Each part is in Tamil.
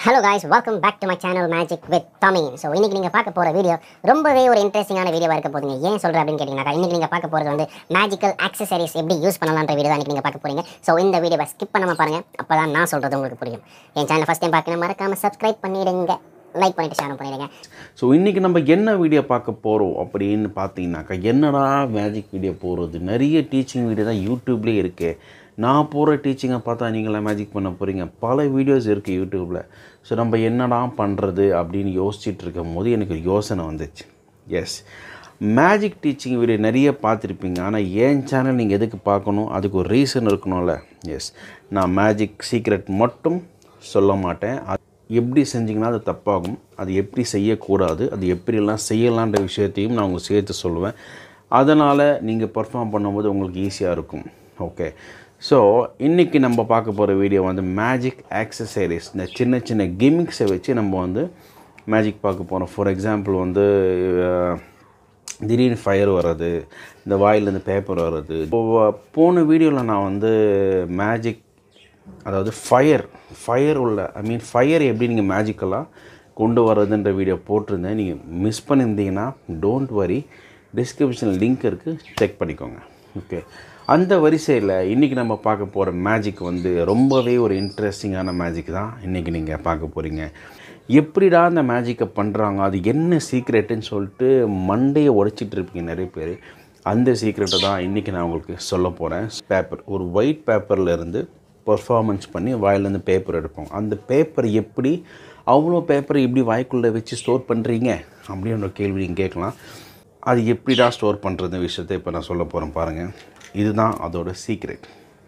Hello guys welcome back to my channel magic with Tamil so இன்னைக்கு நீங்கள் பார்க்க போகிற வீடியோ ரொம்பவே ஒரு இன்ட்ரெஸ்டிங்கான வீடியோவாக இருக்க போதுங்க ஏன் சொல்கிறேன் அப்படின்னு கேட்டிங்கனாக்கா இன்னைக்கு நீங்கள் பார்க்க போகிறது வந்து மேஜிக்கல் ஆக்சசரிஸ் எப்படி யூஸ் பண்ணலான்ற வீடியோ தான் நீங்கள் பார்க்க போகிறீங்க ஸோ இந்த வீடியோவை ஸ்கிப் பண்ணாமல் பாருங்கள் அப்போ தான் நான் சொல்கிறது உங்களுக்கு புரியும் என் சேனல் ஃபஸ்ட் டைம் பார்க்கணும் மறக்காமல் சப்ஸ்கிரைப் பண்ணிடுங்க லைக் பண்ணிட்டு ஷேர் பண்ணிடுங்க ஸோ இன்றைக்கி நம்ம என்ன வீடியோ பார்க்க போகிறோம் அப்படின்னு பார்த்தீங்கன்னாக்கா என்னடா மேஜிக் வீடியோ போகிறது நிறைய டீச்சிங் வீடியோ தான் யூடியூப்லேயே இருக்குது நான் போகிற டீச்சிங்கை பார்த்தா நீங்களாம் மேஜிக் பண்ண போகிறீங்க பல வீடியோஸ் இருக்குது யூடியூப்பில் ஸோ நம்ம என்னடா பண்ணுறது அப்படின்னு யோசிச்சுட்டு இருக்கும் போது எனக்கு ஒரு யோசனை வந்துச்சு எஸ் மேஜிக் டீச்சிங் வீடியோ நிறைய பார்த்துருப்பீங்க ஆனால் என் சேனல் நீங்கள் எதுக்கு பார்க்கணும் அதுக்கு ஒரு ரீசன் இருக்கணும்ல எஸ் நான் மேஜிக் சீக்ரெட் மட்டும் சொல்ல மாட்டேன் அது எப்படி செஞ்சிங்கன்னா அது தப்பாகும் அது எப்படி செய்யக்கூடாது அது எப்படியெல்லாம் செய்யலான்ற விஷயத்தையும் நான் உங்களுக்கு சேர்த்து சொல்லுவேன் அதனால் நீங்கள் பர்ஃபார்ம் பண்ணும்போது உங்களுக்கு ஈஸியாக இருக்கும் ஓகே ஸோ இன்றைக்கி நம்ம பார்க்க போகிற வீடியோ வந்து மேஜிக் ஆக்சசரிஸ் இந்த சின்ன சின்ன கிமிக்ஸை வச்சு நம்ம வந்து மேஜிக் பார்க்க போகிறோம் ஃபார் எக்ஸாம்பிள் வந்து அஹ், திடீர்னு ஃபயர் வர்றது இந்த வாயிலேருந்து பேப்பர் வர்றது இப்போ போன வீடியோவில் நான் வந்து மேஜிக் அதாவது ஃபயர் ஃபயர் உள்ள ஐ மீன் ஃபயர் எப்படி நீங்கள் மேஜிக்கலாக கொண்டு வர்றதுன்ற வீடியோ போட்டிருந்தேன் நீங்கள் மிஸ் பண்ணியிருந்தீங்கன்னா டோன்ட் வரி டிஸ்கிரிப்ஷனில் லிங்க் இருக்குது செக் பண்ணிக்கோங்க ஓகே அந்த வரிசையில் இன்றைக்கி நம்ம பார்க்க போகிற மேஜிக் வந்து ரொம்பவே ஒரு இன்ட்ரெஸ்டிங்கான மேஜிக் தான் இன்றைக்கி நீங்கள் பார்க்க போகிறீங்க எப்படிடா அந்த மேஜிக்கை பண்ணுறாங்க அது என்ன சீக்ரெட்டுன்னு சொல்லிட்டு மண்டையை உடைச்சிட்டு இருப்பீங்க நிறைய பேர் அந்த சீக்ரெட்டை தான் இன்றைக்கி நான் உங்களுக்கு சொல்ல போகிறேன் பேப்பர் ஒரு ஒயிட் பேப்பரில் இருந்து பர்ஃபார்மன்ஸ் பண்ணி வாயிலேருந்து பேப்பர் எடுப்போம் அந்த பேப்பர் எப்படி அவ்வளோ பேப்பரை எப்படி வாய்க்குள்ளே வச்சு ஸ்டோர் பண்ணுறீங்க அப்படின்ற ஒரு கேள்வி நீங்கள் கேட்கலாம் அது எப்படிடா ஸ்டோர் பண்ணுறது விஷயத்தை இப்போ நான் சொல்ல போகிறேன் பாருங்கள் இதுதான் அதோட சீக்ரெட்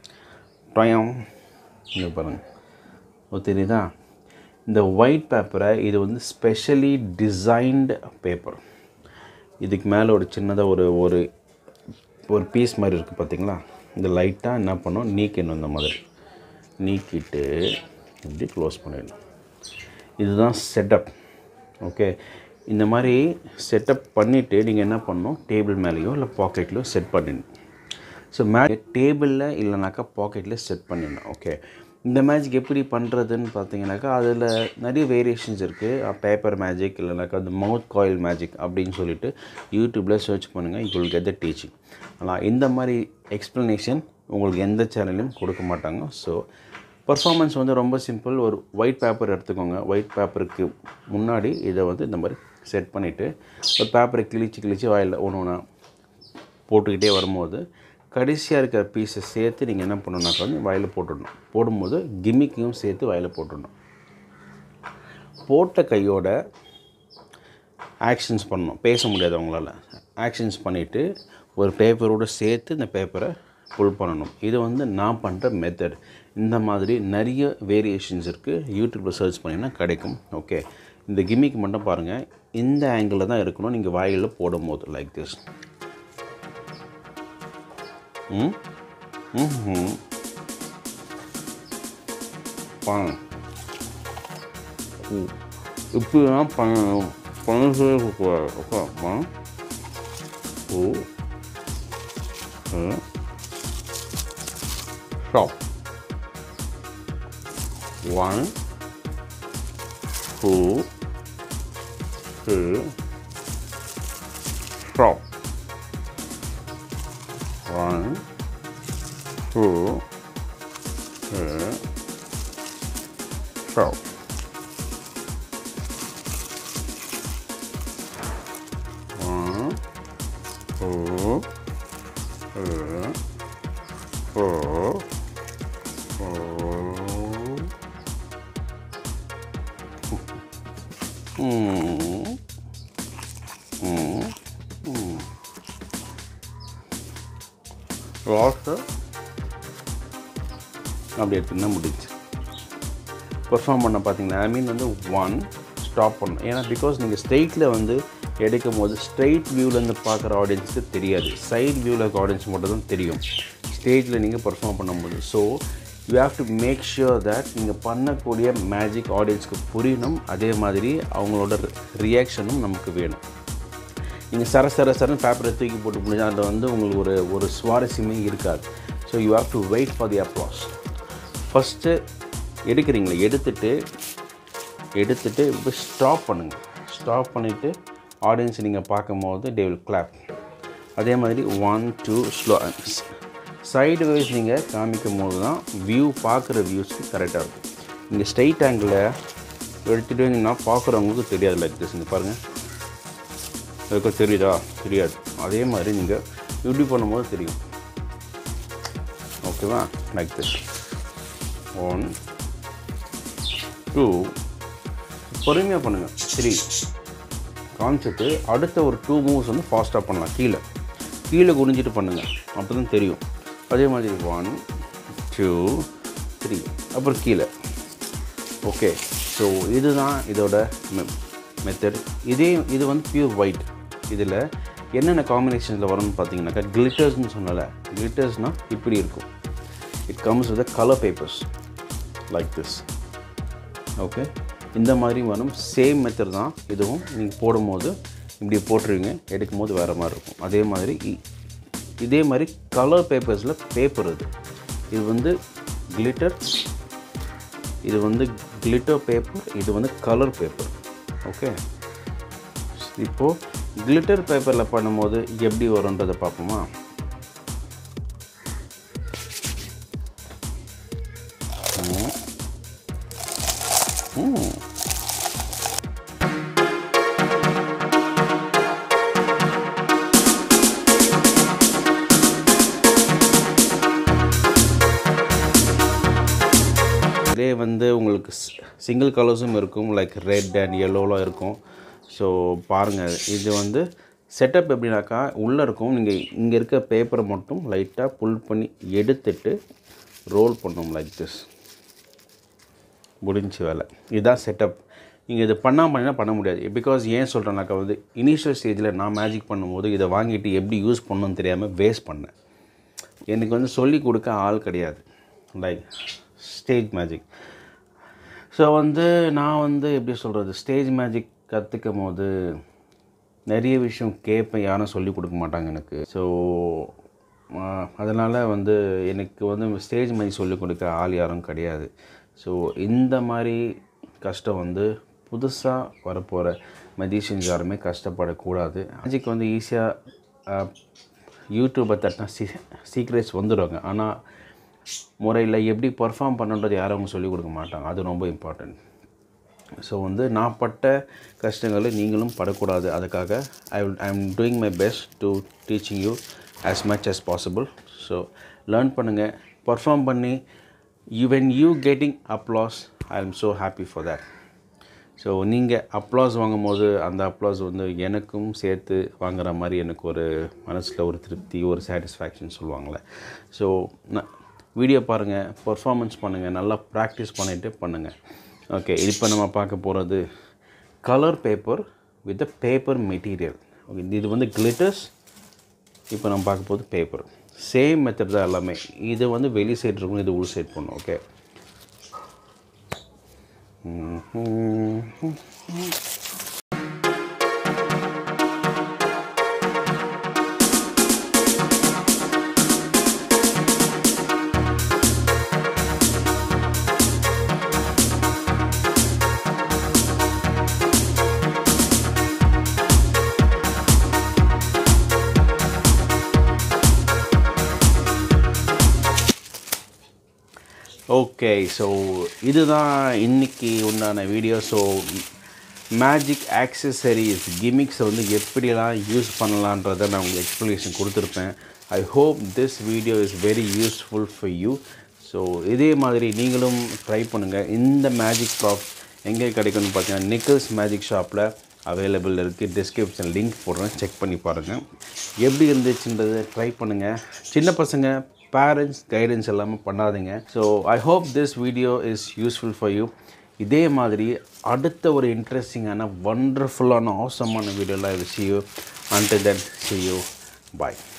டயம் இங்கே பாருங்கள் ஓ தெரியுதா இந்த ஒயிட் பேப்பரை இது வந்து ஸ்பெஷலி டிசைன்டு பேப்பர் இதுக்கு மேலே ஒரு சின்னதாக ஒரு ஒரு ஒரு பீஸ் மாதிரி இருக்குது பார்த்தீங்களா இந்த லைட்டாக என்ன பண்ணோம் நீக்கணும் இந்த மாதிரி நீக்கிட்டு இப்படி க்ளோஸ் பண்ணிடணும் இதுதான் செட்டப் ஓகே இந்த மாதிரி செட்டப் பண்ணிவிட்டு நீங்கள் என்ன பண்ணணும் டேபிள் மேலேயோ இல்லை பாக்கெட்லையோ செட் பண்ணிடணும் ஸோ மே டேபிளில் இல்லைனாக்கா பாக்கெட்டில் செட் பண்ணிடணும் ஓகே இந்த மேஜிக் எப்படி பண்ணுறதுன்னு பார்த்தீங்கன்னாக்கா அதில் நிறைய வேரியேஷன்ஸ் இருக்குது பேப்பர் மேஜிக் இல்லைனாக்கா அந்த மவுத் காயில் மேஜிக் அப்படின்னு சொல்லிட்டு யூடியூப்பில் சர்ச் பண்ணுங்கள் you will get the teaching ஆனால் இந்த மாதிரி எக்ஸ்ப்ளனேஷன் உங்களுக்கு எந்த சேனல்லையும் கொடுக்க மாட்டாங்க ஸோ பர்ஃபார்மன்ஸ் வந்து ரொம்ப சிம்பிள் ஒரு ஒயிட் பேப்பர் எடுத்துக்கோங்க ஒயிட் பேப்பருக்கு முன்னாடி இதை வந்து இந்த மாதிரி செட் பண்ணிவிட்டு ஒரு பேப்பரை கிழிச்சு கிழிச்சு வாயில் ஒன்று ஒன்றா போட்டுக்கிட்டே வரும்போது கடைசியாக இருக்கிற பீஸை சேர்த்து நீங்கள் என்ன பண்ணணுன்னாக்கா வந்து வாயில் போட்டுடணும் போடும்போது கிம்மிக்கையும் சேர்த்து வாயில் போட்டுடணும் போட்ட கையோட ஆக்ஷன்ஸ் பண்ணணும் பேச முடியாது அவங்களால ஆக்ஷன்ஸ் பண்ணிவிட்டு ஒரு பேப்பரோடு சேர்த்து இந்த பேப்பரை புல் பண்ணணும் இது வந்து நான் பண்ணுற மெத்தட் இந்த மாதிரி நிறைய வேரியேஷன்ஸ் இருக்குது யூடியூப்பில் சர்ச் பண்ணிங்கன்னா கிடைக்கும் ஓகே இந்த கிம்மிக்கு மட்டும் பாருங்கள் இந்த ஆங்கிளில் தான் இருக்கணும் நீங்கள் வாயில் போடும்போது லைக் திஸ் ம் ம் பண்ணணும் இப்படிலாம் பண்ணணும் பண்ணவே இருக்கக்கூடாது okay one two stop one two three stop one two three stop One, two, three, four, five. Mm. Mm. Mm. Last அப்படி எடுத்துன்னா முடிஞ்சு பெர்ஃபார்ம் பண்ண பார்த்தீங்கன்னா ஐ மீன் வந்து ஒன் ஸ்டாப் பண்ணணும் ஏன்னா பிகாஸ் நீங்கள் ஸ்ட்ரெயிட்டில் வந்து எடுக்கும் போது ஸ்ட்ரெயிட் வியூவிலேருந்து பார்க்குற ஆடியன்ஸுக்கு தெரியாது சைட் வியூவில் இருக்க ஆடியன்ஸ் மட்டும் தான் தெரியும் ஸ்டேஜில் நீங்கள் பெர்ஃபார்ம் பண்ணும்போது so you have to make sure that நீங்கள் பண்ணக்கூடிய மேஜிக் ஆடியன்ஸ்க்கு புரியணும் அதே மாதிரி அவங்களோட ரியாக்ஷனும் நமக்கு வேணும் நீங்கள் சர சர சரன்னு பேப்பரை தூக்கி போட்டு முடிஞ்சால் அதில் வந்து உங்களுக்கு ஒரு ஒரு சுவாரஸ்யமே இருக்காது so you have to wait for the applause first எடுக்கிறீங்களே எடுத்துட்டு எடுத்துகிட்டு இப்போ ஸ்டாப் பண்ணுங்கள் ஸ்டாப் பண்ணிவிட்டு ஆடியன்ஸ் நீங்கள் பார்க்கும்போது தே வில் கிளாப் அதே மாதிரி one two slow side wise நீங்கள் காமிக்கும் போது தான் வியூ பார்க்குற வியூஸ்க்கு கரெக்டாக இருக்கும் நீங்கள் ஸ்ட்ரைட் ஆங்கிளில் எடுத்துகிட்டு வந்தீங்கன்னா பார்க்குறவங்களுக்கு தெரியாது லைக் திஸ் இங்கே பாருங்கள் அதுக்கு தெரியுதா தெரியாது அதே மாதிரி நீங்கள் இப்படி பண்ணும்போது தெரியும் ஓகேவா லைக் திஸ் ஒன் டூ பொறுமையாக பண்ணுங்கள் த்ரீ காமிச்சிட்டு அடுத்த ஒரு டூ மூவ்ஸ் வந்து ஃபாஸ்ட்டாக பண்ணலாம் கீழே கீழே குனிஞ்சிட்டு பண்ணுங்கள் அப்போ தான் தெரியும் அதே மாதிரி ஒன் டூ த்ரீ அப்புறம் கீழே ஓகே ஸோ இதுதான் இதோட மெத்தட் இதே இது வந்து பியூர் ஒயிட் இதில் என்னென்ன காம்பினேஷன்ஸில் வரும்னு பார்த்தீங்கன்னாக்கா கிளிட்டர்ஸ்னு சொன்னல கிளிட்டர்ஸ்னால் இப்படி இருக்கும் it comes with colour papers like this okay இந்த மாதிரி வரும் சேம் மெத்தட் தான் இதுவும் நீங்கள் போடும்போது இப்படி போட்டுருவீங்க எடுக்கும் போது வேறு மாதிரி இருக்கும் அதே மாதிரி இ- இதே மாதிரி கலர் பேப்பர்ஸில் பேப்பர் இது இது வந்து கிளிட்டர் இது வந்து கிளிட்டர் பேப்பர் இது வந்து கலர் பேப்பர் ஓகே இப்போது கிளிட்டர் பேப்பரில் பண்ணும்போது எப்படி வரும்ன்றதை பார்ப்போமா ம். ம். இதே வந்து உங்களுக்கு சிங்கிள் கலர்ஸும் இருக்கும் லைக் ரெட் அண்ட் எல்லோலாம் இருக்கும் ஸோ பாருங்கள் இது வந்து செட்டப் எப்படின்னாக்கா உள்ளே இருக்கும் நீங்கள் இங்கே இருக்க பேப்பரை மட்டும் லைட்டாக புல் பண்ணி எடுத்துட்டு ரோல் பண்ணணும் லைக் திஸ் முடிஞ்சு வேலை இதுதான் செட்டப் நீங்கள் இது பண்ணாமல் பண்ணினா பண்ண முடியாது பிகாஸ் ஏன் சொல்கிறேன்னாக்கா வந்து இனிஷியல் ஸ்டேஜில் நான் மேஜிக் பண்ணும்போது இதை வாங்கிட்டு எப்படி யூஸ் பண்ணணும்னு தெரியாமல் வேஸ்ட் பண்ணேன் எனக்கு வந்து சொல்லி கொடுக்க ஆள் கிடையாது லைக் ஸ்டேஜ் மேஜிக் ஸோ வந்து நான் வந்து எப்படி சொல்கிறது ஸ்டேஜ் மேஜிக் கற்றுக்கும் போது நிறைய விஷயம் கேட்பேன் யாரும் சொல்லி கொடுக்க மாட்டாங்க எனக்கு ஸோ அதனால் வந்து எனக்கு வந்து ஸ்டேஜ் மேஜிக் சொல்லிக் கொடுக்க ஆள் யாரும் கிடையாது ஸோ இந்த மாதிரி கஷ்டம் வந்து புதுசாக வரப்போகிற மெஜிஷியன்ஸ் யாருமே கஷ்டப்படக்கூடாது மேஜிக் வந்து ஈஸியாக யூடியூப்பை தட்டினா சீ சீக்ரெட்ஸ் வந்துடுவாங்க ஆனால் முறையில் எப்படி பர்ஃபார்ம் பண்ணுன்றது யாரும் அவங்க சொல்லிக் கொடுக்க மாட்டாங்க அது ரொம்ப இம்பார்ட்டண்ட் ஸோ வந்து நான் பட்ட கஷ்டங்களை நீங்களும் படக்கூடாது அதுக்காக I will I am doing my best to teaching you as much as possible so learn பண்ணுங்கள் பர்ஃபார்ம் பண்ணி you when you getting applause I am so happy for that so நீங்கள் அப்ளாஸ் வாங்கும்போது அந்த அப்ளாஸ் வந்து எனக்கும் சேர்த்து வாங்குற மாதிரி எனக்கு ஒரு மனசில் ஒரு திருப்தி ஒரு சாட்டிஸ்ஃபேக்ஷன் சொல்லுவாங்களே ஸோ நான் வீடியோ பாருங்கள் பர்ஃபார்மன்ஸ் பண்ணுங்கள் நல்லா ப்ராக்டிஸ் பண்ணிவிட்டு பண்ணுங்கள் ஓகே இப்போ நம்ம பார்க்க போகிறது colour paper with paper material okay இது வந்து கிளிட்டர்ஸ் இப்போ நம்ம பார்க்க போகிறது பேப்பர் சேம் மெத்தட் தான் எல்லாமே இது வந்து வெளி சைடு இருக்கும் இது உள் சைடு பண்ணும் ஓகே ஓகே ஸோ இதுதான் இன்னைக்கு உண்டான வீடியோ ஸோ மேஜிக் ஆக்சசரிஸ் கிமிக்ஸை வந்து எப்படியெல்லாம் யூஸ் பண்ணலான்றதை நான் உங்களுக்கு எக்ஸ்ப்ளனேஷன் கொடுத்துருப்பேன் I hope this video is very useful for you so இதே மாதிரி நீங்களும் ட்ரை பண்ணுங்கள் இந்த மேஜிக் ப்ராப் எங்கே கிடைக்கும்னு பார்த்தீங்கன்னா நிக்கல்ஸ் மேஜிக் ஷாப்பில் அவைலபிள் இருக்குது டிஸ்கிரிப்ஷன் லிங்க் போடுறேன் செக் பண்ணி பாருங்கள் எப்படி இருந்துச்சுன்றதை ட்ரை பண்ணுங்கள் சின்ன பசங்க பேரண்ட்ஸ் கைடன்ஸ் எல்லாமே பண்ணாதீங்க so I hope this video is useful for you இதே மாதிரி அடுத்த ஒரு இன்ட்ரெஸ்டிங்கான ஒண்டர்ஃபுல்லான ஆசமான வீடியோலாம் see you until then see you bye